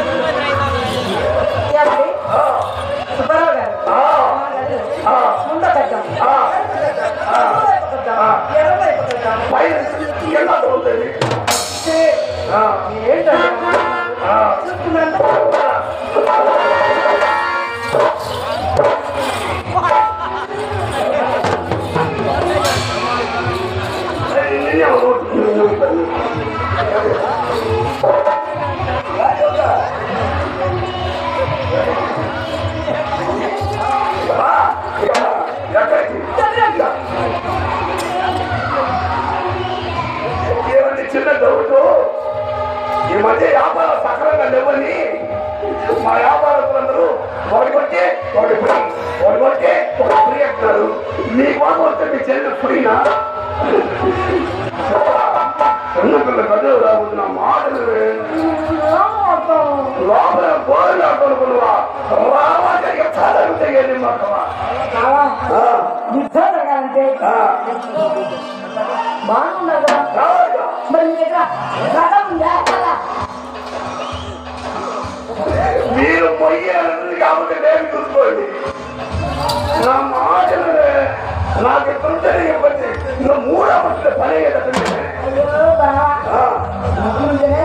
ఏమండి? ఆ, సుబ్బారావు గారు ఆ, ఆ. ముందు కట్టాం ఆ. ఆ. ఎడమ వైపు కట్టాం పైన కింద ఉంటుంది. ఆ, ఏంటంటే ఆ. చూసుకున్నాను నిన్నే ఒకటి. ఆ, ఎక్కడికి? ఏమండి చిన్న డౌట్ ఈ మధ్య వ్యాపారం సక్రమంగా లేవని మా వ్యాపారస్తులందరూ ఒకటి కొట్టి ఒకటి ఫ్రీ ఒకటి కొట్టి ఒకటి ఫ్రీ అంటున్నారు మీ కోసం వస్తే మీ చెల్లి ఫ్రీనా చిన్నపిల్ల కథలు రాబోతున్న మాటలు లోపల పోయినా కొనుక్కున్నావా రావాలి చాలా తెలియదు మాకమా యుద్ధం జరగాలంటే బాగుండదా మరి మీ దగ్గర రథం ఉందా కదా మీరు పొయ్యాలని కాబట్టి నేను చూసుకోండి నా మాటలు నాకు ఎప్పుడు ఇవ్వండి ఇంకా మూడో మంది పని కదండి అయ్యో బావా ముందునే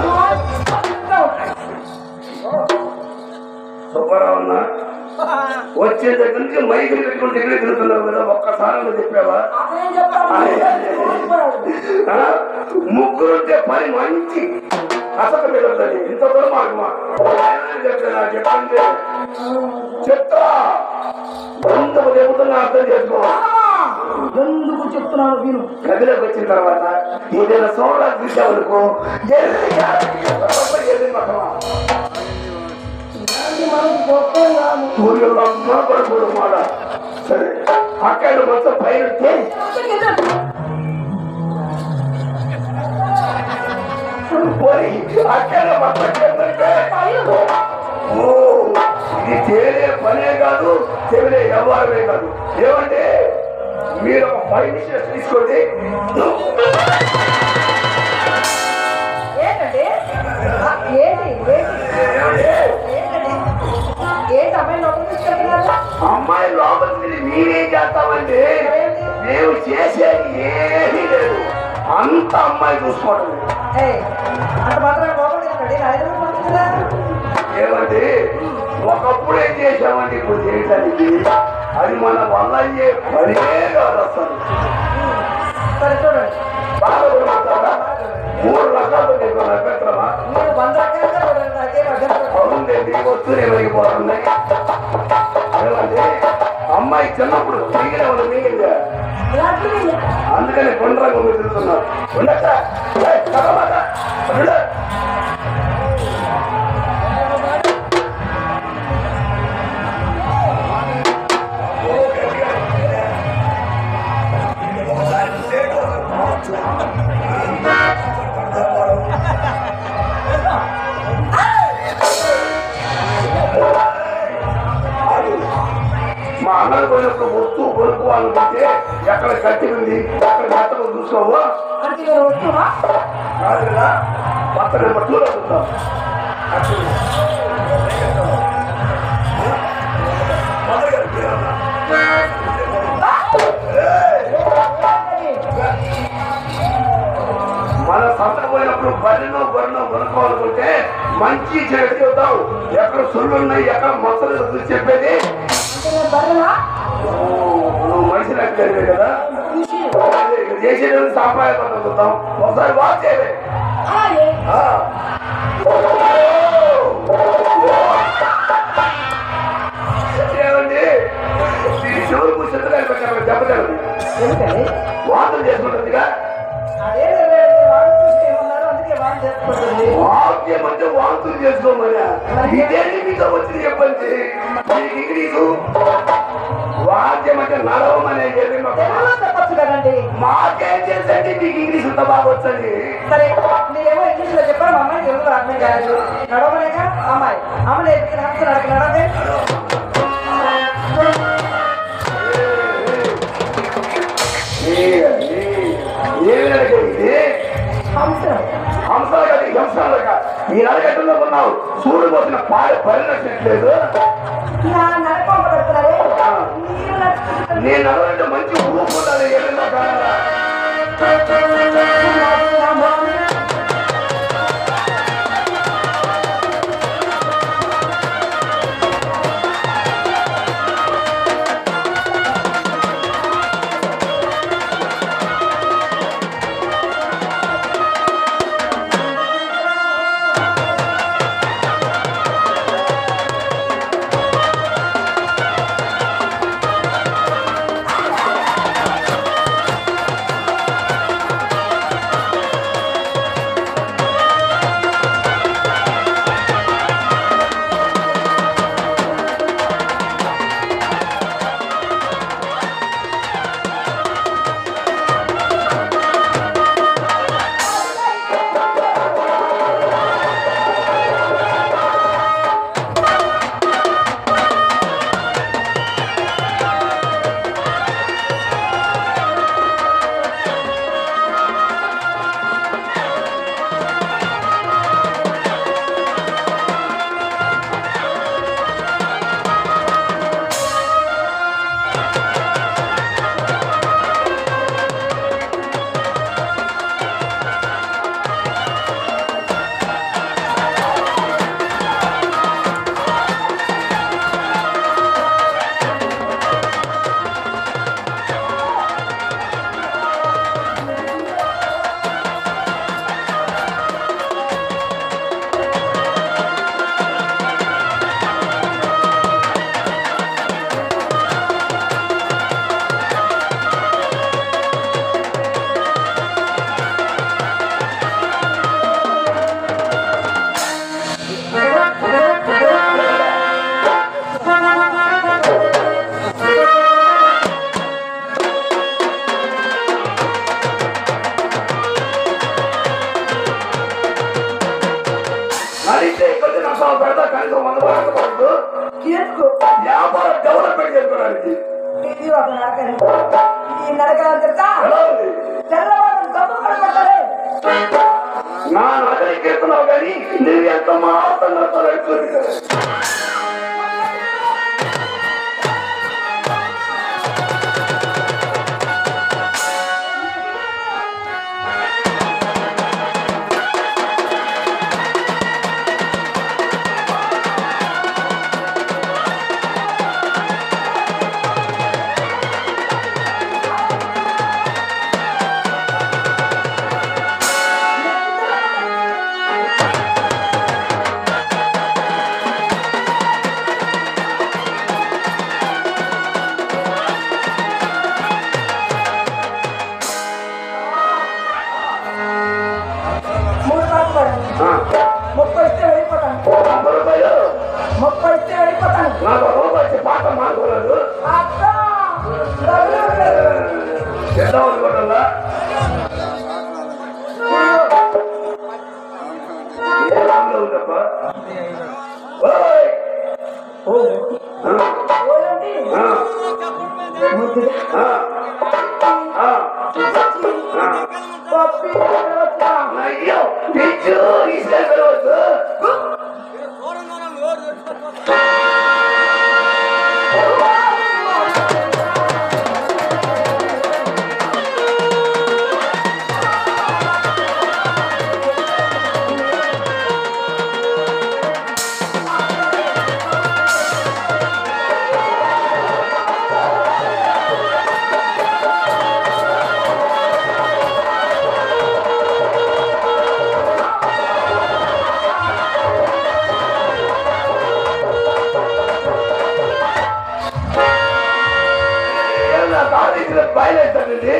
సుబ్బారావు వచ్చే దగ్గర నుంచి మైకులు పెట్టుకుని దగ్గర తిరుగుతున్నావు కదా ఒక్కసారి నువ్వు చెప్పావా అదేం చెప్తాను ఆ? ముగ్గురుంటే పని మంచి అసలు పెరుగుతుంది ఇంత దూరం మాకు మా ఆయన చెప్తున్నా చెప్పండి చెప్తా ఎందుకు చెబుతున్నా అర్థం చేసుకో ఎందుకు చెప్తున్నాను విను గదిలోకి వచ్చిన తర్వాత ఏదైనా సోడా తీసామనుకో ఇలాంటి మనకు గొప్పం కాదు ఊరిలో అమ్మ పడుకోడు మాట సరే అక్కడ మొత్తం పైన ఉంటే పోయి అక్కడ మొత్తం చేస్తుంటే ఓ ఇది తేలే పనే కాదు తేలే వ్యవహారమే కాదు ఏమంటే మీరు ఒక ఫైవ్ మినిట్స్ తీసుకోండి ఏంటండి ఆ, ఏంటి ఏంటి ఏమంటే ఏంటండి ఏంటి అమ్మాయి లోపల తీసుకెళ్తున్నారు అమ్మాయి లోపలికి మీరేం చేస్తామండి మేము చేసేది ఏమీ లేదు అంత అమ్మాయి చూసుకోవడం ఏయ్, అంత మాత్రం లోపల తీసుకెళ్ళండి నా ఎదురు పంపించదా ఏమండి ఒకప్పుడు ఏం చేసామండి ఇప్పుడు చేయటానికి అది మన వల్ల అయ్యే పనే కాదు అసలు సరే చూడండి బాగా మాట్లాడా మూడు రకాలు నీకు నక్షత్రమా మీరు వంద రకాలుగా చూడండి నాకేం అర్థం కాదు. అవునండి వస్తువులు ఏమైపోతున్నాయి ఏమండి అమ్మాయి చిన్నప్పుడు మిగిలిన వాళ్ళు మిగిలిందా ఇలాంటివి మీరు అందుకని కొండరాగా మీరు తిరుగుతున్నారు ఉండట మా అన్నలు పోయినప్పుడు వస్తువు కొనుక్కోవాలనుకుంటే ఎక్కడ కట్టి ఉంది ఎక్కడ మెత్తలు చూసుకోవా అంటే మీరు వస్తున్నా కాదు కదా కొత్త నెంబర్ టూలో చూద్దాం మన సంత పోయినప్పుడు బరినో బరినో కొనుక్కోవాలనుకుంటే మంచి చెడు చూద్దాం ఎక్కడ సుళ్ళు ఉన్నాయి ఎక్కడ మొత్తలు చూసి చెప్పేది అంటే నేను బర్రెనా ఓ, నువ్వు మనిషి నాకు తెలియదు కదా అదే, ఇక్కడ చేసేది సాంప్రదాయ చూద్దాం ఒకసారి వాచ్ చేయలే అలాగే ఆ. ఏమండి ఈ చెవులు కూర్చుంటే పెట్టారు దెబ్బతలు ఎందుకని వాదన చేసుకుంటుందిగా అదే లేదు, వాళ్ళు చూసి ఏమన్నారు అందుకే వాళ్ళు చేసుకుంటుంది వాక్యం అంటే వాంతులు చేసుకోమని ఇదేంటి మీతో వచ్చింది చెప్పండి మీకు ఇంగ్లీషు వాక్యం అంటే నడవమనే చెప్పి మాకు తెలుగులో చెప్పచ్చు కదండి మాకేం చేసండి మీకు ఇంగ్లీష్ అంత బాగా వచ్చండి సరే మీరేమో ఇంగ్లీష్ లో చెప్పారు మా అమ్మాయి తెలుగులో అర్థం కాదు నడవలేక అమ్మాయి అమ్మ నేర్పిన హంస నడక నడవే ఏమి ఇది హంస హంసాలు కాదు హంసాలు కాదు ఈ నడకట్టులో ఉన్నావు సూడు పోసిన పాలు పరిణించట్లేదు నా నడపంప పెడతారే మీరు నడుచుకుంటున్నారు. నేను నడవంటే మంచి ఊపు ఉండాలి ఏదైనా కావాలా నా బాగుంది. నడిస్తే ఇక్కడికి నష్టాలు పెడతా కనీసం వంద పడకపోవద్దు చేసుకో. వ్యాపారం డెవలప్మెంట్ చేసుకోవడానికి ఇది ఒక నడకని. ఈ నడక ఏమో తెలుసా? ఎలా ఉంది తెల్లవారు డబ్బు కూడా కొట్టాలి. నా నగరి ఎత్తున్నావు కానీ నువ్వు ఎంత మాత్రం నడతాడు మూడు సార్లు పడండి. ముప్పై ఇస్తే వెళ్ళిపోతాను వంద రూపాయలు ముప్పై ఇస్తే వెళ్ళిపోతాను నాకు ఒక రూపాయి ఇచ్చి పాట మానుకోలేదు అక్క డబ్బులు ఇవ్వలేదు. చేద్దాం అనుకోవటంలా ఏ రాములో ఉందప్పా ఓయ్! ఆ, ఓయండి. ఆ, ముద్దుగా. ఆ, ఆ. పప్పి వచ్చా. అయ్యో పిచ్చు ఇస్తే పిలవద్దు ఏమన్నా కాలేజీలో బయలుదేరండి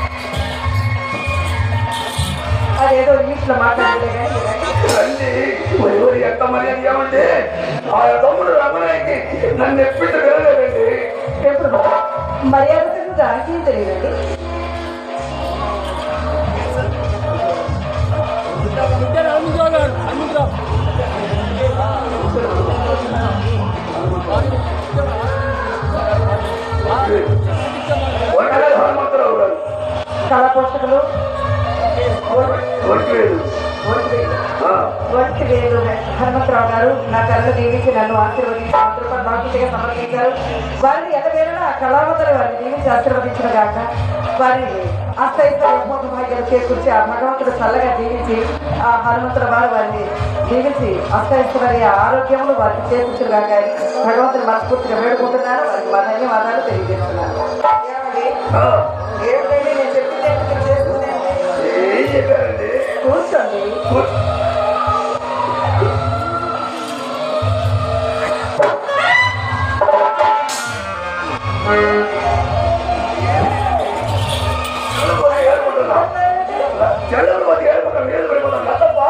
అదేదో ఇంగ్లీష్ లో మాట్లాడలే కానీ రండి ఎవరు ఎంత మర్యాద ఏమంటే ఆ తమ్ముడు రమణయ్యకి నన్ను ఎప్పిట్టు వెళ్ళలేదండి ఎప్పుడు మర్యాద తెలియదు దానికి తెలియదండి వంటగారు హనుమంతరావు గారు కళా పుస్తకాలు ఒంటి వేలు ఒంటి ఆ, ఒంటి వేలు హనుమంతరావు గారు నా కళను దీవించి నన్ను ఆశీర్వదించి మంత్రులు బాధ్యతగా సమర్పించారు వారిని ఎదవేళ కళావంతులు వారిని దీవించి ఆశీర్వదించిన గాక వారి అస్తైశ్వర్య భాగ్యాలు చేకూర్చి ఆ భగవంతుడు చల్లగా దీవించి ఆ హనుమంతుల వారు వారిని దీవించి అస్తైశ్వర్య ఆరోగ్యములు వారికి చేకూర్చిన గాక అని భగవంతుని మనస్ఫూర్తిగా వేడుకుంటున్నాను వారికి మా ధన్యవాదాలు తెలియజేస్తున్నాను ఏమండి? ఆ, ఏమిటండి నేను చెప్పింది ఏంటి మీరు చేస్తుంది ఏంటి? ఏం చెప్పారండి కూర్చోండి చెల్లెలు ఏడుకుంటున్నాం చెల్లెలు మధ్య ఏడుకుంటాం ఏడు పడిపోతాం కదప్పా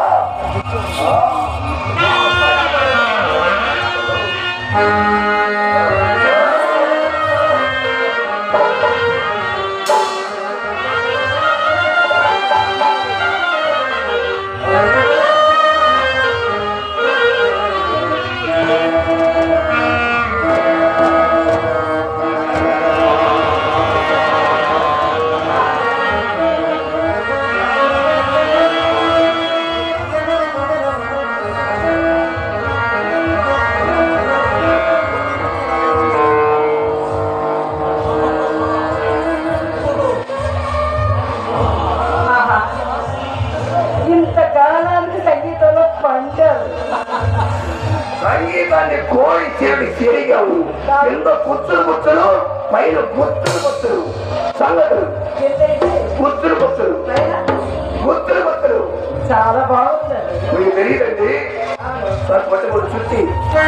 ఆహా. ఇంత కాలానికి సంగీతంలో పండారు సంగీతాన్ని కోరి చేరి చెరిగావు కింద కుచ్చులు కుచ్చులు పైన గుత్తులు గుత్తులు సంగతులు ఏంటంటే గుత్తులు గుత్తులు పైన గుత్తులు గుత్తులు చాలా బాగుందండి మీకు తెలియదండి సార్ పట్టుకోండి చుట్టి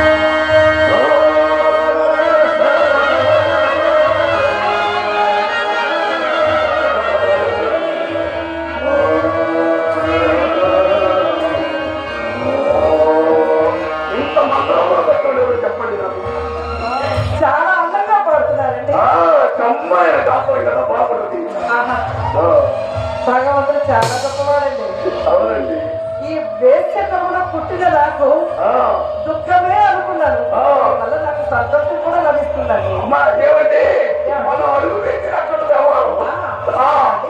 ఇంత మంత్రంలో పెట్టండి ఎవరు చెప్పండి నాకు చాలా అందంగా పాడుతున్నారండి ఆ, కమ్మాయిన కాపాడు కదా బాగుంటుంది ఆహా. ఆ, భగవంతుడు చాలా గొప్పవాడండి అవునండి ఈ వేశ్యకమున పుట్టిన నాకు ఆ, దుఃఖమే అనుకున్నాను ఆ. వల్ల నాకు సంతోషం కూడా లభిస్తుందండి అమ్మా ఏమండి మనం అడుగు వేసి అక్కడ వ్యవహారం ఆ,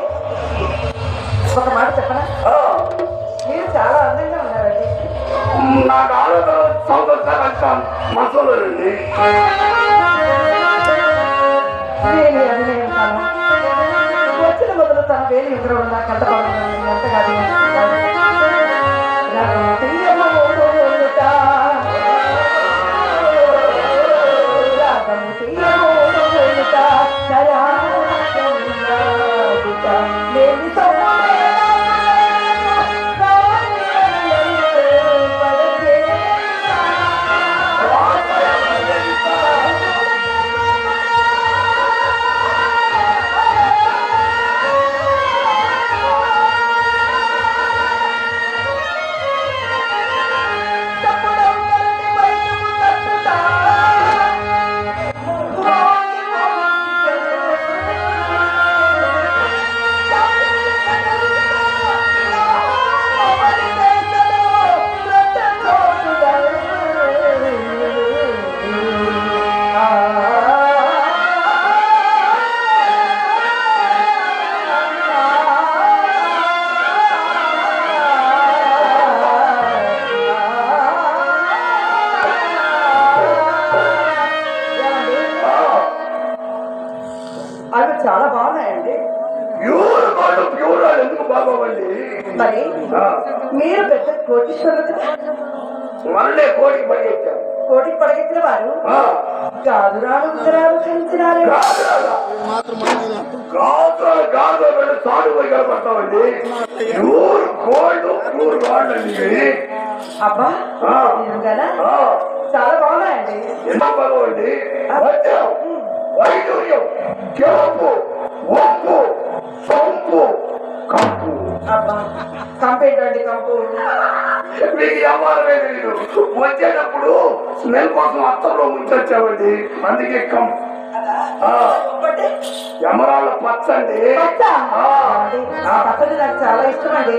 ఒక మాట చెప్పనా ఆ, మీరు చాలా అందంగా ఉన్నారండి నాకు ఆలోచన సంతోషంగా అంత మనసులోనండి నేను అభినయం కాను వచ్చిన మొదలు తన వేలి ఎదురు నా కంట ఎంతగా అభినయిస్తున్నాను. నాకు తీయమోట, రాగము తీయమోట, సరాగములాగుట, లేని అవి చాలా బాగున్నాయండి ప్యూర్ వాళ్ళు ప్యూర్ వాళ్ళు ఎందుకు బాగోవండి మరి ఆ, మీరు పెద్ద కోటీశ్వరులు కదా మనలే కోడికి పడిగెత్తాం కోటికి పడగెత్తిన వారు ఆ, గాజురాలు ఉత్తరాలు కలిసినారు గాజులాగా. గాజులు గాజులు వెళ్ళి తాడు పోయి కనపడతామండి ప్యూర్ గోల్డ్ ప్యూర్ గోల్డ్ అండి ఇవి. అబ్బా ఆ, నిజంగానా ఆ, చాలా బాగున్నాయండి ఎందుకు బాగోవండి వజ్రం వైడూర్యం కెంపు ఉప్పు సొంపు కంపు అబ్బా కంపేటండి కంపు మీకు వ్యవహారమే తెలియదు వచ్చేటప్పుడు స్మెల్ కోసం అత్తంలో ముంచొచ్చామండి అందుకే కం ఆ, ఇంకోటి, ఎమరాళ్ళ పచ్చండి పచ్చ. ఆ, ఏమండి? ఆ పచ్చడి నాకు చాలా ఇష్టం అండి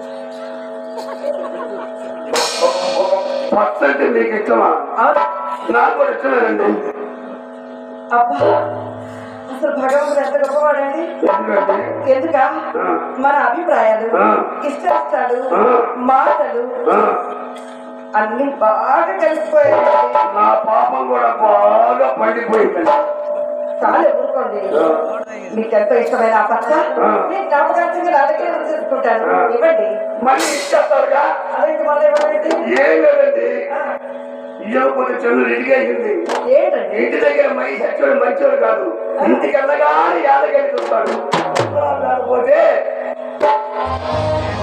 పచ్చంటే మీకు ఇష్టమా అవును నాకు కూడా ఇష్టమేనండి అబ్బా అసలు భగవంతుడు ఎంత గొప్పవాడండి ఎందుకంటే ఎందుక ఆ. మన అభిప్రాయాలు ఆ. ఇష్టాలు ఆ. మాటలు ఆ, అన్ని బాగా కలిసిపోయాయి నా పాపం కూడా బాగా పండిపోయింది చాలా ఊరుకోండి మీకు ఎంతో ఇష్టమైన ఆ పచ్చ మీ జ్ఞాపకార్థంగా నా దగ్గర ఉంచేసుకుంటాను ఇవ్వండి మళ్ళీ ఇచ్చేస్తారుగా అదేంటి మళ్ళీ ఇవ్వండి ఏం లేదండి ఇవ్వకపోతే చెల్లు ఇడిగేసింది ఏంటండి ఇంటి దగ్గర మై సచ్చోడు మంచోడు కాదు ఇంటికి వెళ్ళగానే యాదగిరి చూస్తాడు లేకపోతే